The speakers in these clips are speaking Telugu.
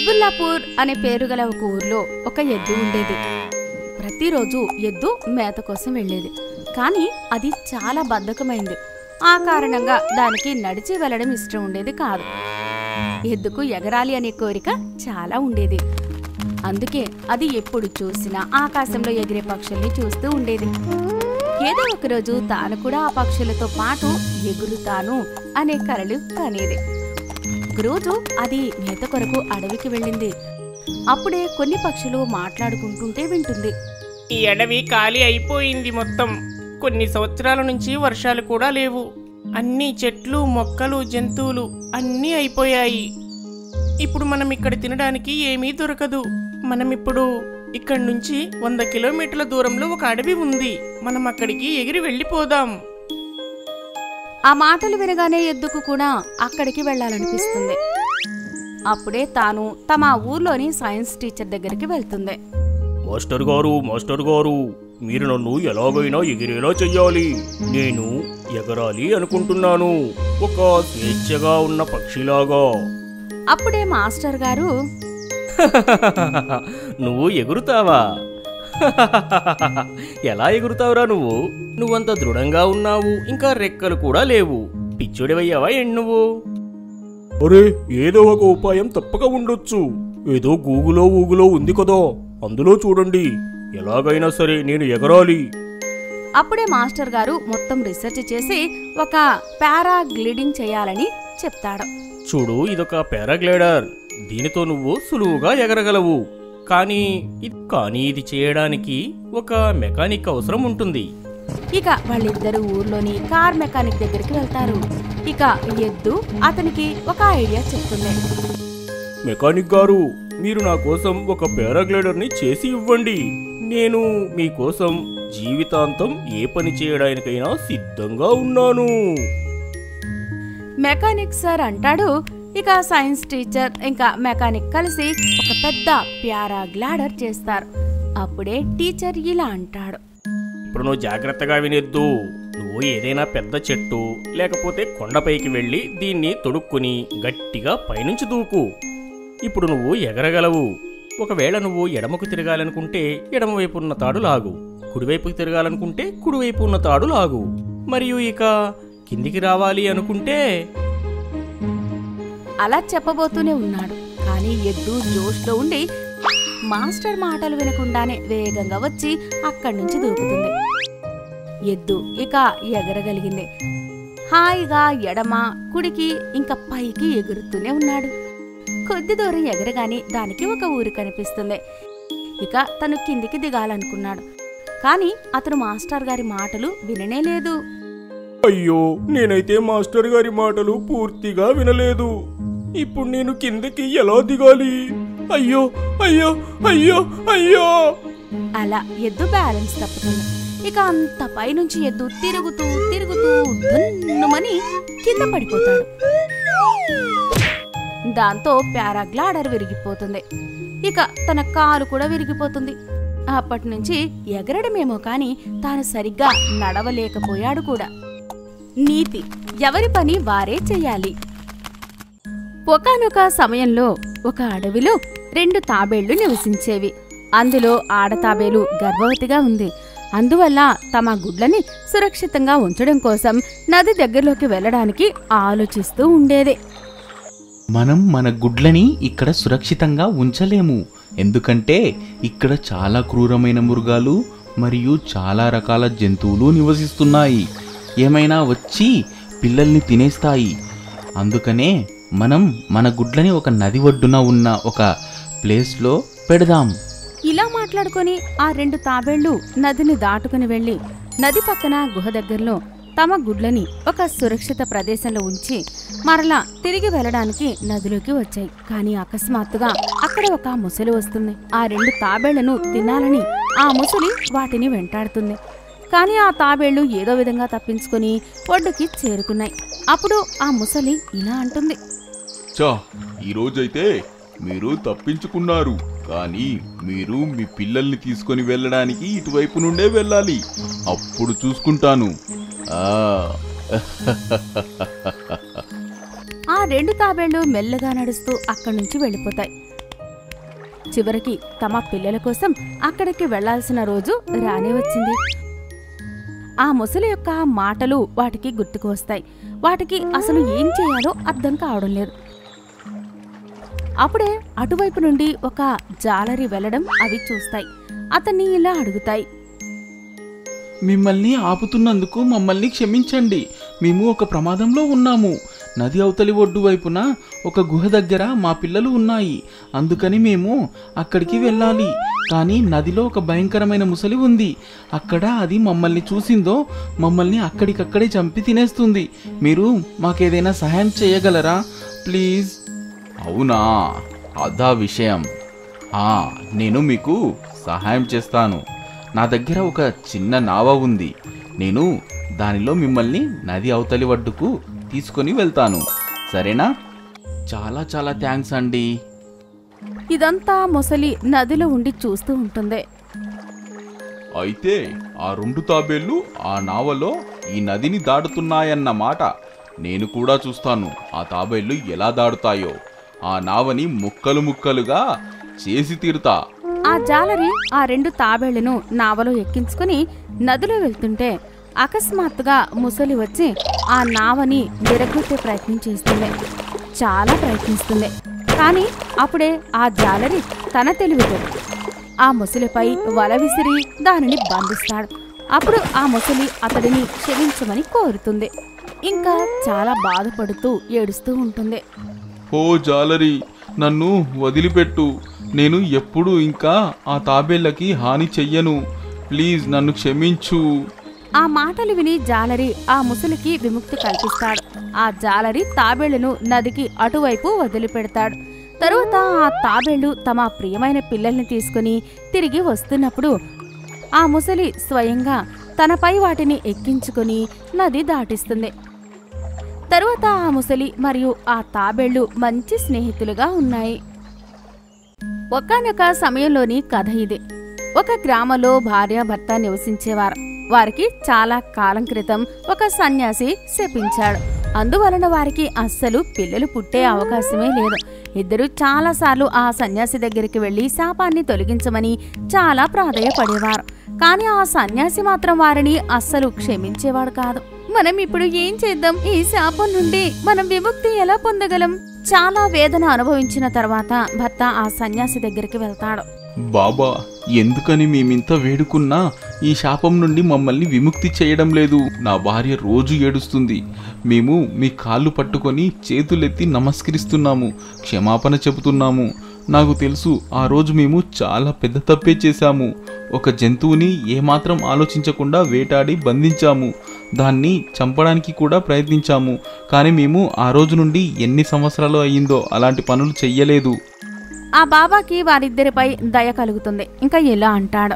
హిజ్బుల్లాపూర్ అనే పేరు గల ఒక ఊర్లో ఒక ఎద్దు ఉండేది ప్రతిరోజు ఎద్దు మేత కోసం వెళ్ళేది కానీ అది చాలా బద్ధకమైంది ఆ కారణంగా దానికి నడిచి వెళ్ళడం ఇష్టం ఉండేది కాదు ఎద్దుకు ఎగరాలి అనే కోరిక చాలా ఉండేది అందుకే అది ఎప్పుడు చూసినా ఆకాశంలో ఎగిరే పక్షుల్ని చూస్తూ ఉండేది ఏదో ఒకరోజు తాను కూడా ఆ పక్షులతో పాటు ఎగురుతాను అనే కలలు కనేది ఒకరోజు అది మేత కొరకు అడవికి వెళ్ళింది అప్పుడే కొన్ని పక్షులు మాట్లాడుకుంటుంటే వింటుంది ఈ అడవి ఖాళీ అయిపోయింది మొత్తం కొన్ని సంవత్సరాల నుంచి వర్షాలు కూడా లేవు అన్ని చెట్లు మొక్కలు జంతువులు అన్నీ అయిపోయాయి ఇప్పుడు మనం ఇక్కడ తినడానికి ఏమీ దొరకదు మనం ఇప్పుడు ఇక్కడి నుంచి వంద కిలోమీటర్ల దూరంలో ఒక అడవి ఉంది మనం అక్కడికి ఎగిరి వెళ్ళిపోదాం ఆ మాటలు వినగానే ఎద్దుకు కూడా అక్కడికి వెళ్ళాలనిపిస్తుంది అప్పుడే తాను తమ ఊర్లోని సైన్స్ టీచర్ దగ్గరికి వెళ్తుంది మాస్టర్ గారు మాస్టర్ గారు మీరు నన్ను ఎలాగైనా ఎగిరేలా చెయ్యాలి నేను ఎగరాలి అనుకుంటున్నాను ఒక స్వేచ్ఛగా ఉన్న పక్షిలాగా అప్పుడే మాస్టర్ గారు నువ్వు ఎగురుతావా ఎలా ఎగురుతావురా నువ్వు నువ్వంత దృఢంగా ఉన్నావు ఇంకా రెక్కలు కూడా లేవు పిచ్చుడివయ్యావా ఏంటి నువ్వు అరే ఏదో ఒక ఉపాయం తప్పక ఉండొచ్చు ఏదో గూగులో ఊగులో ఉంది కదా అందులో చూడండి ఎలాగైనా సరే నేను ఎగరాలి అప్పుడే మాస్టర్ గారు మొత్తం రీసెర్చ్ చేసి ఒక పారాగ్లిడింగ్ చేయాలని చెప్తాడు చూడు ఇదొక పారాగ్లైడర్ దీనితో నువ్వు సులువుగా ఎగరగలవు కానీ ఇది కానీ ఇది చేయడానికి ఒక మెకానిక్ అవసరం ఉంటుంది ఇక వాళ్ళిద్దరు ఊర్లోని కార్ మెకానిక్ దగ్గరికి వెళ్తారు ఇక ఎద్దు అతనికి ఒక ఐడియా చెప్తుంది మెకానిక్ గారు మీరు నా కోసం ఒక పారాగ్లైడర్ని చేసి ఇవ్వండి నేను మీకోసం జీవితాంతం ఏ పని చేయడానికైనా సిద్ధంగా ఉన్నాను మెకానిక్ సార్ అంటాడు ఇక సైన్స్ టీచర్ ఇంకా మెకానిక్ కలిసి ఒక పెద్ద ప్యారాగ్లాడర్ చేస్తారు అప్పుడే టీచర్ ఇలా అంటాడు ఇప్పుడు నువ్వు జాగ్రత్తగా వినెద్దు నువ్వు ఏదైనా పెద్ద చెట్టు లేకపోతే కొండపైకి వెళ్ళి దీన్ని తొడుక్కుని గట్టిగా పైనుంచి దూకు ఇప్పుడు నువ్వు ఎగరగలవు ఒకవేళ నువ్వు ఎడమకు తిరగాలనుకుంటే ఎడమవైపు ఉన్న తాడు లాగు కుడివైపుకి తిరగాలనుకుంటే కుడివైపు ఉన్న తాడు లాగు మరియు ఇక కిందికి రావాలి అనుకుంటే అలా చెప్పబోతూనే ఉన్నాడు కానీ ఎద్దు జోష్లో ఉండి మాస్టర్ మాటలు వినకుండానే వేగంగా వచ్చి అక్కడి నుంచి దూకుతుంది ఎద్దు ఇక ఎగరగలిగింది హాయిగా ఎడమ కుడికి ఇంకా పైకి ఎగురుతూనే ఉన్నాడు కొద్ది దూరం ఎగరగానే దానికి ఒక ఊరు కనిపిస్తుంది ఇక తను కిందికి దిగాలనుకున్నాడు కానీ అతను మాస్టర్ గారి మాటలు విననే లేదు అయ్యో నేనైతే మాస్టర్ గారి మాటలు పూర్తిగా వినలేదు ఇప్పుడు నేను కిందకి ఎలా దిగాలి అయ్యో అయ్యో అయ్యో అయ్యో అలా ఎద్దు బ్యాలెన్స్ తప్పుతుంది ఇక అంత పైనుంచి ఎద్దు తిరుగుతూ తిరుగుతూ దున్నుమని కింద పడిపోతాడు దాంతో పారాగ్లాడర్ విరిగిపోతుంది ఇక తన కాలు కూడా విరిగిపోతుంది అప్పటి నుంచి ఎగరడమేమో కాని తాను సరిగ్గా నడవలేకపోయాడు కూడా నీతి ఎవరి పని వారే చెయ్యాలి ఒకానొక సమయంలో ఒక అడవిలో రెండు తాబేళ్లు నివసించేవి అందులో ఆడ తాబేలు గర్భవతిగా ఉంది అందువల్ల తమ గుడ్లని సురక్షితంగా ఉంచడం కోసం నది దగ్గరలోకి వెళ్ళడానికి ఆలోచిస్తూ ఉండేది మనం మన గుడ్లని ఇక్కడ సురక్షితంగా ఉంచలేము ఎందుకంటే ఇక్కడ చాలా క్రూరమైన మృగాలు మరియు చాలా రకాల జంతువులు నివసిస్తున్నాయి ఏమైనా వచ్చి పిల్లల్ని తినేస్తాయి అందుకనే మనం మన గుడ్లని ఒక నది ఒడ్డున ఉన్న ఒక ప్లేస్లో పెడదాం ఇలా మాట్లాడుకొని ఆ రెండు తాబేళ్లు నదిని దాటుకుని వెళ్లి నది పక్కన గుహ దగ్గరలో తమ గుడ్లని ఒక సురక్షిత ప్రదేశంలో ఉంచి మరలా తిరిగి వెళ్ళడానికి నదిలోకి వచ్చాయి కానీ అకస్మాత్తుగా అక్కడ ఒక ముసలి వస్తుంది ఆ రెండు తాబేళ్లను తినాలని ఆ ముసలి వాటిని వెంటాడుతుంది కానీ ఆ తాబేళ్లు ఏదో విధంగా తప్పించుకొని ఒడ్డుకి చేరుకున్నాయి అప్పుడు ఆ ముసలి ఇలా అంటుంది చా ఈరోజైతే మీరు తప్పించుకున్నారు కానీ మీరు మీ పిల్లల్ని తీసుకొని వెళ్ళడానికి ఇటువైపు నుండే వెళ్ళాలి అప్పుడు చూసుకుంటాను ఆ ఆ రెండు తాబేళ్లు మెల్లగా నడుస్తూ అక్కడి నుంచి వెళ్ళిపోతాయి చివరికి తమ పిల్లల కోసం అక్కడికి వెళ్లాల్సిన రోజు రానే వచ్చింది ఆ ముసలి యొక్క మాటలు వాటికి గుర్తుకు వస్తాయి వాటికి అసలు ఏం చేయాలో అర్థం కావడం లేదు అప్పుడే అటువైపు నుండి ఒక జాలరి వెళ్ళడం అవి చూస్తాయి అతన్ని ఇలా అడుగుతాయి మిమ్మల్ని ఆపుతున్నందుకు మమ్మల్ని క్షమించండి మేము ఒక ప్రమాదంలో ఉన్నాము నది అవతలి ఒడ్డు వైపున ఒక గుహ దగ్గర మా పిల్లలు ఉన్నాయి అందుకని మేము అక్కడికి వెళ్ళాలి కానీ నదిలో ఒక భయంకరమైన ముసలి ఉంది అక్కడ అది మమ్మల్ని చూసిందో మమ్మల్ని అక్కడికక్కడే చంపి తినేస్తుంది మీరు మాకేదైనా సహాయం చేయగలరా ప్లీజ్ అవునా అదా విషయం ఆ, నేను మీకు సహాయం చేస్తాను నా దగ్గర ఒక చిన్న నావ ఉంది నేను దానిలో మిమ్మల్ని నది అవతలి ఒడ్డుకు తీసుకొని వెళ్తాను సరేనా చాలా చాలా థ్యాంక్స్ అండి ఇదంతా ముసలి నదిలో ఉండి చూస్తూ ఉంటుంది అయితే ఆ రెండు తాబేళ్లు ఆ నావలో ఈ నదిని దాటుతున్నాయన్నమాట నేను కూడా చూస్తాను ఆ తాబేళ్లు ఎలా దాడుతాయో ఆ నావని ముక్కలు ముక్కలుగా చేసి తీరుతా ఆ జాలరి ఆ రెండు తాబేళ్లను నావలో ఎక్కించుకుని నదిలో వెళ్తుంటే అకస్మాత్తుగా ముసలి వచ్చి ఆ నావని విరగొట్టే ప్రయత్నం చేస్తుంది చాలా ప్రయత్నిస్తుంది కానీ అప్పుడే ఆ జాలరి తన తెలివితో ఆ ముసలిపై వల విసిరి దానిని బంధిస్తాడు అప్పుడు ఆ ముసలి అతడిని క్షమించమని కోరుతుంది ఇంకా చాలా బాధపడుతూ ఏడుస్తూ ఉంటుంది ఓ జాలరి నన్ను వదిలిపెట్టు నేను ఎప్పుడు ఇంకా ఆ తాబేళ్లకి హాని చెయ్యను ప్లీజ్ నన్ను క్షమించు ఆ మాటలు విని జాలరి ఆ ముసలికి విముక్తి కల్పిస్తాడు ఆ జాలరి తాబేళ్లను నదికి అటువైపు వదిలిపెడతాడు తరువాత ఆ తాబేళ్లు తమ ప్రియమైన పిల్లల్ని తీసుకుని తిరిగి వస్తున్నప్పుడు ఆ ముసలి స్వయంగా తనపై వాటిని ఎక్కించుకుని నది దాటిస్తుంది తరువాత ఆ ముసలి మరియు ఆ తాబేళ్లు మంచి స్నేహితులుగా ఉన్నాయి ఒకానొక సమయంలోని కథ ఇది ఒక గ్రామంలో భార్యాభర్త నివసించేవారు వారికి చాలా కాలం క్రితం ఒక సన్యాసి శపించాడు అందువలన వారికి అస్సలు పిల్లలు పుట్టే అవకాశమే లేదు ఇద్దరు చాలాసార్లు ఆ సన్యాసి దగ్గరికి వెళ్లి శాపాన్ని తొలగించమని చాలా ప్రాధేయపడేవారు కానీ ఆ సన్యాసి మాత్రం వారిని అస్సలు క్షమించేవాడు కాదు మనం ఇప్పుడు ఏం చేద్దాం ఈ శాపం నుండి మనం విముక్తి ఎలా పొందగలం చాలా వేదన అనుభవించిన తర్వాత భర్త ఆ సన్యాసి దగ్గరికి వెళ్తాడు బాబా ఎందుకని మేమింత వేడుకున్నా ఈ శాపం నుండి మమ్మల్ని విముక్తి చేయడం లేదు నా భార్య రోజు ఏడుస్తుంది మేము మీ కాళ్ళు పట్టుకొని చేతులెత్తి నమస్కరిస్తున్నాము క్షమాపణ చెబుతున్నాము నాకు తెలుసు ఆ రోజు మేము చాలా పెద్ద తప్పే చేశాము ఒక జంతువుని ఏమాత్రం ఆలోచించకుండా వేటాడి బంధించాము దాన్ని చంపడానికి కూడా ప్రయత్నించాము కానీ మేము ఆ రోజు నుండి ఎన్ని సంవత్సరాలు అయ్యిందో అలాంటి పనులు చెయ్యలేదు ఆ బాబాకి వారిద్దరిపై దయ కలుగుతుంది ఇంకా ఇలా అంటాడు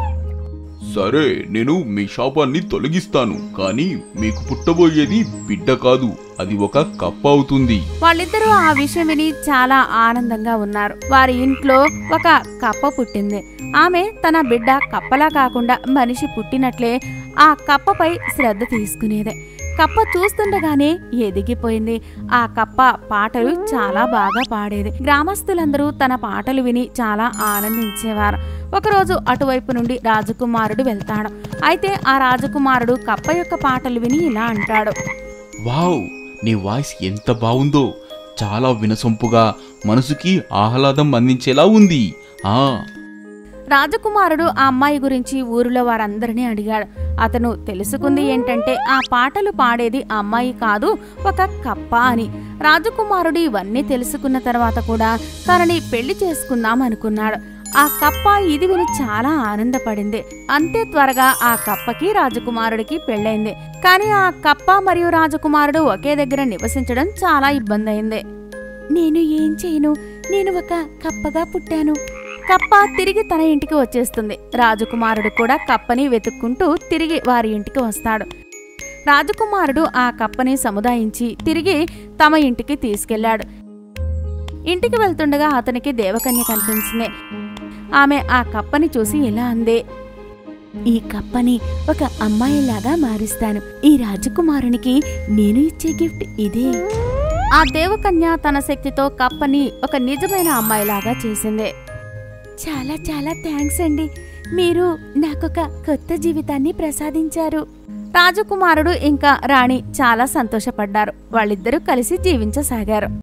సరే నేను మీ శాపాన్ని తొలగిస్తాను కానీ మీకు పుట్టబోయేది బిడ్డ కాదు అది ఒక కప్ప అవుతుంది వాళ్ళిద్దరూ ఆ విషయం విని చాలా ఆనందంగా ఉన్నారు వారి ఇంట్లో ఒక కప్ప పుట్టింది ఆమె తన బిడ్డ కప్పలా కాకుండా మనిషి పుట్టినట్లే ఆ కప్పపై శ్రద్ధ తీసుకునేదే కప్ప చూస్తుండగానే ఎదిగిపోయింది ఆ కప్ప పాటలు చాలా బాగా పాడేది గ్రామస్తులందరూ తన పాటలు విని చాలా ఆనందించేవారు ఒకరోజు అటువైపు నుండి రాజకుమారుడు వెళ్తాడు అయితే ఆ రాజకుమారుడు కప్ప యొక్క పాటలు విని ఇలా అంటాడు వావ్ నీ వాయిస్ ఎంత బాగుందో చాలా వినసొంపుగా మనసుకి ఆహ్లాదం అందించేలా ఉంది ఆ రాజకుమారుడు ఆ అమ్మాయి గురించి ఊరిలో వారందరినీ అడిగాడు అతను తెలుసుకుంది ఏంటంటే ఆ పాటలు పాడేది ఆ అమ్మాయి కాదు ఒక కప్ప అని రాజకుమారుడు ఇవన్నీ తెలుసుకున్న తర్వాత కూడా తనని పెళ్లి చేసుకుందాం అనుకున్నాడు ఆ కప్ప ఇది విని చాలా ఆనందపడింది అంతే త్వరగా ఆ కప్పకి రాజకుమారుడికి పెళ్ళైంది కానీ ఆ కప్ప మరియు రాజకుమారుడు ఒకే దగ్గర నివసించడం చాలా ఇబ్బంది అయింది నేను ఏం చేయను నేను ఒక కప్పగా పుట్టాను కప్ప తిరిగి తన ఇంటికి వచ్చేస్తుంది రాజకుమారుడు కూడా కప్పని వెతుక్కుంటూ తిరిగి వారి ఇంటికి వస్తాడు రాజకుమారుడు ఆ కప్పని సముదాయించి తిరిగి తమ ఇంటికి తీసుకెళ్లాడు ఇంటికి వెళ్తుండగా అతనికి దేవకన్య కనిపించింది ఆమె ఆ కప్పని చూసి ఇలా అందే ఈ కప్పని ఒక అమ్మాయిలాగా మారుస్తాను ఈ రాజకుమారునికి నేను ఇచ్చే గిఫ్ట్ ఇదే ఆ దేవకన్య తన శక్తితో కప్పని ఒక నిజమైన అమ్మాయిలాగా చేసింది చాలా చాలా థ్యాంక్స్ అండి మీరు నాకొక కొత్త జీవితాన్ని ప్రసాదించారు రాజకుమారుడు ఇంకా రాణి చాలా సంతోషపడ్డారు వాళ్ళిద్దరూ కలిసి జీవించసాగారు